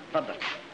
اتفضل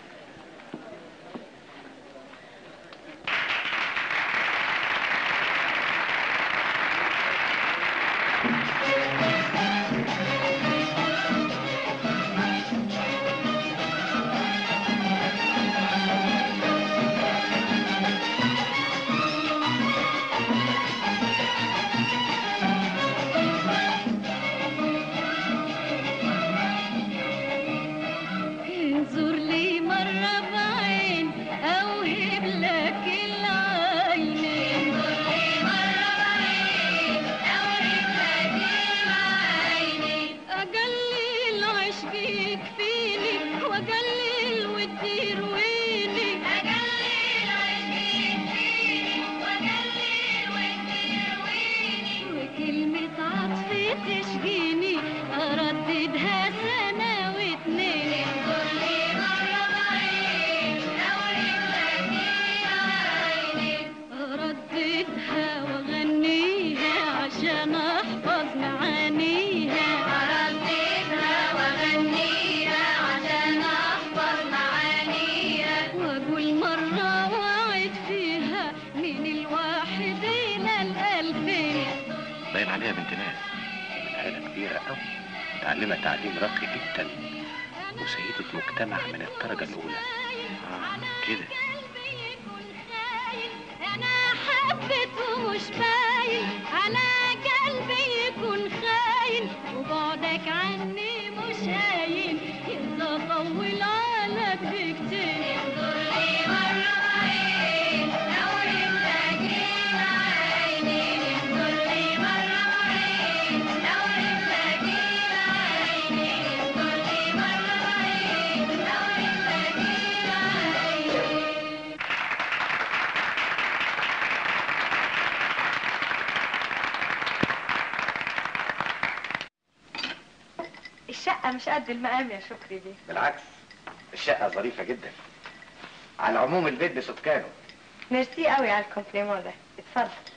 انظر لي مرة بعين أوهب لك العين انظر لي مرة بعين أوهب لك العين أجلل عشقي يكفيني وأجلل ودي يرويني أجلل عشقي يكفيني وأجلل ودي يرويني وكلمة عطف تشجيني أرددها سنة واتنين انظر لي مرة بعين أوهب لك العين أرددها وأغنيها عشان أحفظ معانيها أرددها وأغنيها عشان أحفظ معانيها وأقول مرة وأعد فيها من الواحد إلى الألفين باين عليها بنت ناس من عيلة كبيرة أوي متعلمة تعليم راقي جدا وسيدة مجتمع من الدرجة الأولى آه كده انا حبيته مش باين على قلبي يكون خاين وبعدك عني مش هاين اذا طول عليك بكتير انظر لي مرة بعين اوهب لك العين انظر لي مرة بعين اوهب لك العين انظر لي مرة بعين اوهب لك العين الشقة مش قد المقام يا شكري بيه بالعكس الشقة ظريفة جدا على العموم البيت بسكانه ميرسي قوي على الكومبليمون ده اتفضل